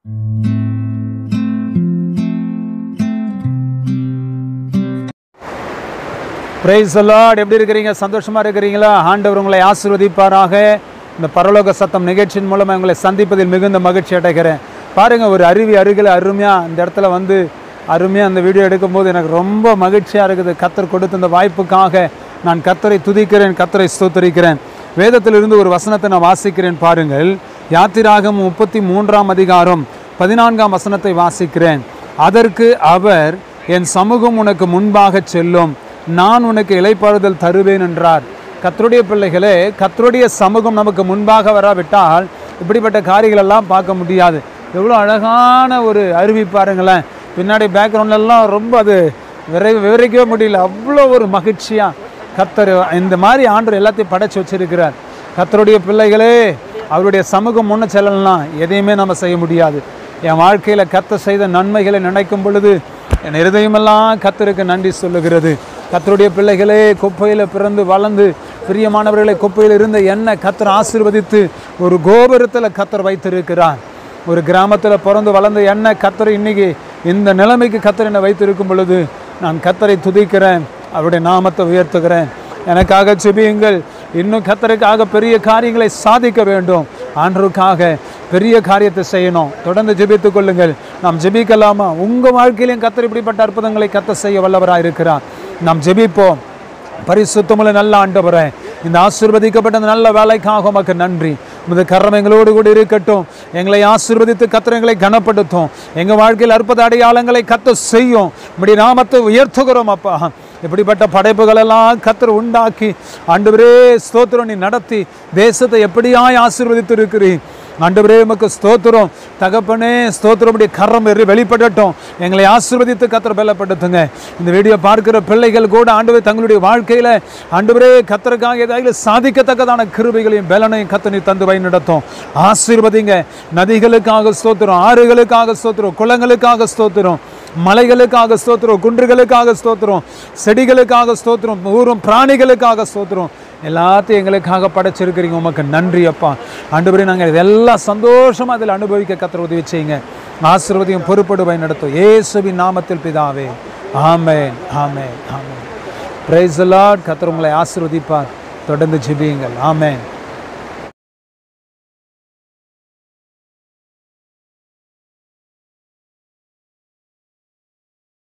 price Lord எப்படி இருக்கிறீங்க சந்தோஷமா இருக்கிறீங்களா ஆண்டவர் உங்களை ஆசீர்வதிப்பாராக இந்த பரலோக சத்தம் நிகழ்ச்சியின் மூலமாக உங்களை சந்திப்பதில் மிகுந்த மகிழ்ச்சி அடைகிறேன் பாருங்க ஒரு அருவி அருகில் அருமையாக இந்த இடத்துல வந்து அருமையாக அந்த வீடியோ எடுக்கும்போது எனக்கு ரொம்ப மகிழ்ச்சியாக இருக்குது கத்தர் கொடுத்த இந்த வாய்ப்புக்காக நான் கத்தரை துதிக்கிறேன் கத்தரை ஸ்தோத்தரிக்கிறேன் வேதத்திலிருந்து ஒரு வசனத்தை நான் வாசிக்கிறேன் பாருங்கள் யாத்திராகம் முப்பத்தி மூன்றாம் அதிகாரம் பதினான்காம் வசனத்தை வாசிக்கிறேன் அதற்கு அவர் என் சமூகம் உனக்கு முன்பாக செல்லும் நான் உனக்கு இலைப்பாறுதல் தருவேன் என்றார் கத்தருடைய பிள்ளைகளே கத்தருடைய சமூகம் நமக்கு முன்பாக வராவிட்டால் இப்படிப்பட்ட காரியங்கள் எல்லாம் பார்க்க முடியாது எவ்வளோ அழகான ஒரு அருவி பாருங்களேன் பின்னாடி background எல்லாம் ரொம்ப அது விரை விவரிக்கவே முடியல அவ்வளோ ஒரு மகிழ்ச்சியாக கத்தர் இந்த மாதிரி ஆண்டவர் எல்லாத்தையும் படைச்சு வச்சிருக்கிறார் கத்தருடைய பிள்ளைகளே அவருடைய சமூகம் முன்ன செல்லலாம் எதையுமே நம்ம செய்ய முடியாது என் வாழ்க்கையில் கத்த செய்த நன்மைகளை நினைக்கும் பொழுது என் இருதயமெல்லாம் கத்தருக்கு நன்றி சொல்லுகிறது கத்தருடைய பிள்ளைகளே குப்பையில் பிறந்து வளர்ந்து பிரியமானவர்களை குப்பையில் இருந்த என்னை கத்தர் ஆசீர்வதித்து ஒரு கோபுரத்தில் கத்தர் வைத்திருக்கிறார் ஒரு கிராமத்தில் பிறந்து வளர்ந்த என்ன கத்தர் இன்னைக்கு இந்த நிலைமைக்கு கத்தர் என்னை வைத்திருக்கும் பொழுது நான் கத்தரை துதிக்கிறேன் அவருடைய நாமத்தை உயர்த்துகிறேன் எனக்காக செபியுங்கள் இன்னும் கத்தருக்காக பெரிய காரியங்களை சாதிக்க வேண்டும் ஆண்டருக்காக பெரிய காரியத்தை செய்யணும் தொடர்ந்து ஜெபித்துக் கொள்ளுங்கள் நாம் ஜெபிக்கலாமா உங்கள் வாழ்க்கையிலும் கத்தர் இப்படிப்பட்ட அற்புதங்களை கத்த செய்ய வல்லவராக இருக்கிறார் நாம் ஜெபிப்போம் பரிசுத்தமுள்ள நல்ல ஆண்டவரே இந்த ஆசீர்வதிக்கப்பட்ட இந்த நல்ல வேலைக்காக உமக்கு நன்றி உமது கரம் எங்களோடு கூட இருக்கட்டும் எங்களை ஆசீர்வதித்து கத்தர் எங்களை கனப்படுத்தும் எங்கள் வாழ்க்கையில் அற்புத அடையாளங்களை கத்த செய்யும் இப்படி நாமத்தை உயர்த்துகிறோம் அப்பா இப்படிப்பட்ட படைப்புகள் எல்லாம் கத்தர் உண்டாக்கி ஆண்டவரே ஸ்தோத்திரம் நீ நடத்தி தேசத்தை எப்படியாய் ஆசீர்வதித்து இருக்கிறீர் ஆண்டவரே உமக்கு ஸ்தோத்திரம் தகப்பனே ஸ்தோத்திரம் உடைய கரம் எறி வெளிப்படட்டும் எங்களை ஆசீர்வதித்து கத்தர் பலப்படுத்துங்க இந்த வீடியோ பார்க்கிற பிள்ளைகள் கூட ஆண்டவரே தங்களுடைய வாழ்க்கையில ஆண்டவரே கத்தருக்காக ஏதாவது சாதிக்கத்தக்கதான கிருபைகளையும் பலனையும் கத்தனை தந்து வழி நடத்தும் ஆசீர்வதிங்க நதிகளுக்காக ஸ்தோத்திரம் ஆறுகளுக்காக ஸ்தோத்திரம் குளங்களுக்காக ஸ்தோத்திரம் மலைகளுக்காக ஸ்தோத்திரம் குன்றுகளுக்காக ஸ்தோத்திரம் செடிகளுக்காக ஸ்தோத்திரம் ஊரும் பிராணிகளுக்காக ஸ்தோத்திரம் எல்லாத்தையும் எங்களுக்காக படைச்சிருக்கிறீங்க உமக்கு நன்றி அப்பா ஆண்டவரே நாங்கள் இதெல்லாம் சந்தோஷமா அதில் அனுபவிக்க கத்தர் உதவி செய்யுங்க ஆசீர்வதியும் பொறுப்படுவை நடத்தும் இயேசுவின் நாமத்தில் பிதாவே ஆமென் ஆமென் ஆமென் பிரைஸ் லார்ட் கத்தர் உங்களை ஆசீர்வதிப்பார் தொடர்ந்து ஜெபியுங்கள் ஆமென்